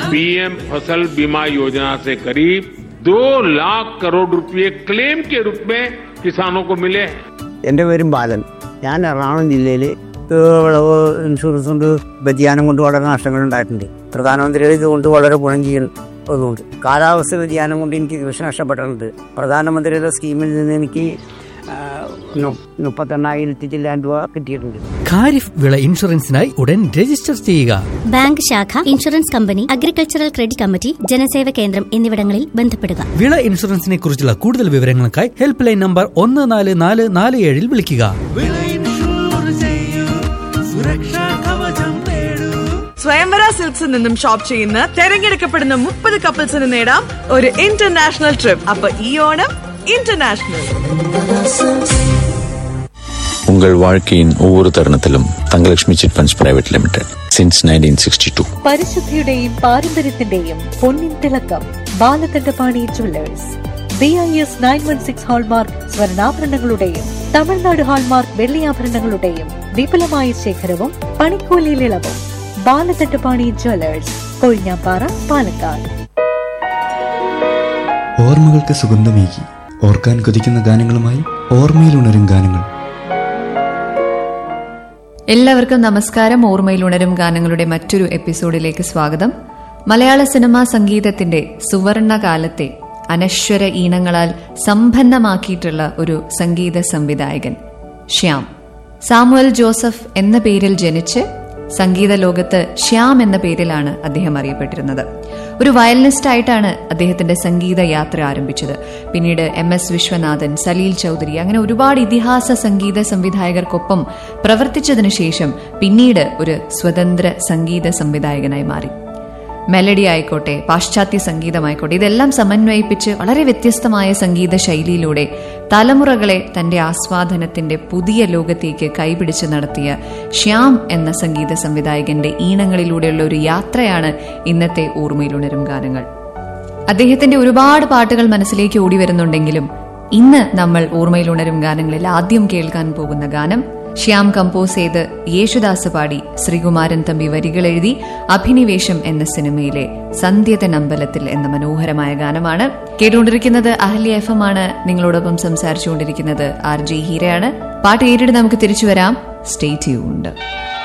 PM फसल बीमा योजना से करीब दो लाख करोड़ रुपए क्लेम के रूप में किसानों को मिले हैं എൻ്റെ പേരും ബാലൻ ഞാൻ എറണാകുളം ജില്ലയിൽ വിളവ് ഇൻഷുറൻസ് കൊണ്ട് വ്യതിയാനം കൊണ്ട് വളരെ നഷ്ടങ്ങൾ ഉണ്ടായിട്ടുണ്ട് പ്രധാനമന്ത്രിയുടെ ഇതുകൊണ്ട് വളരെ ഗുണം ചെയ്യുന്നതുകൊണ്ട് കാലാവസ്ഥ വ്യതിയാനം കൊണ്ട് എനിക്ക് കൃഷി നഷ്ടപ്പെട്ടിട്ടുണ്ട് പ്രധാനമന്ത്രിയുടെ സ്കീമിൽ നിന്ന് എനിക്ക് ആ, നു- മുപ്പത്തെണ്ണായിരത്തി ചില്ലാൻ രൂപ കിട്ടിയിട്ടുണ്ട് ഖാരിഫ് വിള ഇൻഷുറൻസിനായി ഉടൻ രജിസ്റ്റർ ചെയ്യുക ബാങ്ക് ശാഖ insurance company agricultural credit committee ജനസേവ കേന്ദ്രം എന്നിവിടങ്ങളിൽ ബന്ധപ്പെടുക വിള ഇൻഷുറൻസിനെ കുറിച്ചുള്ള കൂടുതൽ വിവരങ്ങൾക്കായി ഹെൽപ്പ് ലൈൻ നമ്പർ ഒന്ന് നാല് നാല് നാല് ഏഴിൽ വിളിക്കുക സ്വയംവര സിൽക്സിൽ നിന്നും ഷോപ്പ് ചെയ്യുന്ന തെരഞ്ഞെടുക്കപ്പെടുന്ന മുപ്പത് കപ്പിൾസിന് നേടാം ഒരു ഇന്റർനാഷണൽ ട്രിപ്പ് അപ്പൊ ഈ ഓണം ഇന്റർനാഷണൽ உங்கள் வாழ்க்கையின் ஒவ்வொரு தருணத்திலும் Thangalakshmi chit funds private limited since nineteen sixty two പരിശുദ്ധിയുടെയും പാരമ്പര്യത്തിന്റെയും പൊന്നിൻ തിളക്കം Balakandapani jewellers B I S nine one six hallmark സ്വർണ്ണാഭരണങ്ങളുടെയും തമിഴ്നാട് ഹാൾമാർക്ക് വെള്ളിയാഭരണങ്ങളുടെയും വിപുലമായ ശേഖരവും പണിക്കൂലിയിൽ ഇളവും ബാലകണ്ഠപാണി ജുവല്ലേഴ്സ് കൊഴിഞ്ഞാപ്പാറ പാലക്കാട് ഓർമ്മകൾക്ക് സുഗന്ധമേകി ഓർക്കാൻ കൊതിക്കുന്ന ഗാനങ്ങളുമായി ഓർമ്മയിലുണരും ഗാനങ്ങൾ എല്ലാവർക്കും നമസ്കാരം ഓർമ്മയിൽ ഉണരും ഗാനങ്ങളുടെ മറ്റൊരു എപ്പിസോഡിലേക്ക് സ്വാഗതം മലയാള സിനിമാ സംഗീതത്തിന്റെ സുവർണ കാലത്തെ അനശ്വര ഈണങ്ങളാൽ സമ്പന്നമാക്കിയിട്ടുള്ള ഒരു സംഗീത സംവിധായകൻ ശ്യാം സാമുവൽ ജോസഫ് എന്ന പേരിൽ ജനിച്ച് സംഗീത ലോകത്ത് ശ്യാം എന്ന പേരിലാണ് അദ്ദേഹം അറിയപ്പെട്ടിരുന്നത് ഒരു വയലിനിസ്റ്റ് ആയിട്ടാണ് അദ്ദേഹത്തിന്റെ സംഗീത യാത്ര ആരംഭിച്ചത് പിന്നീട് എം എസ് വിശ്വനാഥൻ സലീൽ ചൗധരി അങ്ങനെ ഒരുപാട് ഇതിഹാസ സംഗീത സംവിധായകർക്കൊപ്പം പ്രവർത്തിച്ചതിനു ശേഷം പിന്നീട് ഒരു സ്വതന്ത്ര സംഗീത സംവിധായകനായി മാറി മെലഡി ആയിക്കോട്ടെ പാശ്ചാത്യ സംഗീതമായിക്കോട്ടെ ഇതെല്ലാം സമന്വയിപ്പിച്ച് വളരെ വ്യത്യസ്തമായ സംഗീത ശൈലിയിലൂടെ തലമുറകളെ തന്റെ ആസ്വാദനത്തിന്റെ പുതിയ ലോകത്തേക്ക് കൈപിടിച്ച് നടത്തിയ ശ്യാം എന്ന സംഗീത സംവിധായകന്റെ ഈണങ്ങളിലൂടെയുള്ള ഒരു യാത്രയാണ് ഇന്നത്തെ ഓർമ്മയിലുണരും ഗാനങ്ങൾ അദ്ദേഹത്തിന്റെ ഒരുപാട് പാട്ടുകൾ മനസ്സിലേക്ക് ഓടി വരുന്നുണ്ടെങ്കിലും ഇന്ന് നമ്മൾ ഓർമ്മയിലുണരും ഗാനങ്ങളിൽ ആദ്യം കേൾക്കാൻ പോകുന്ന ഗാനം ശ്യാം കമ്പോസ് ചെയ്ത് യേശുദാസ് പാടി ശ്രീകുമാരൻ തമ്പി വരികൾ എഴുതി അഭിനിവേശം എന്ന സിനിമയിലെ സന്ധ്യതൻ അമ്പലത്തിൽ എന്ന മനോഹരമായ ഗാനമാണ് കേട്ടുകൊണ്ടിരിക്കുന്നത് അഹല്യ എഫ് എം ആണ് നിങ്ങളോടൊപ്പം സംസാരിച്ചുകൊണ്ടിരിക്കുന്നത് ആർ ജെ ഹീരയാണ് പാട്ട് കേട്ടിട്ട് നമുക്ക് തിരിച്ചു വരാം സ്റ്റേ ട്യൂൺഡ്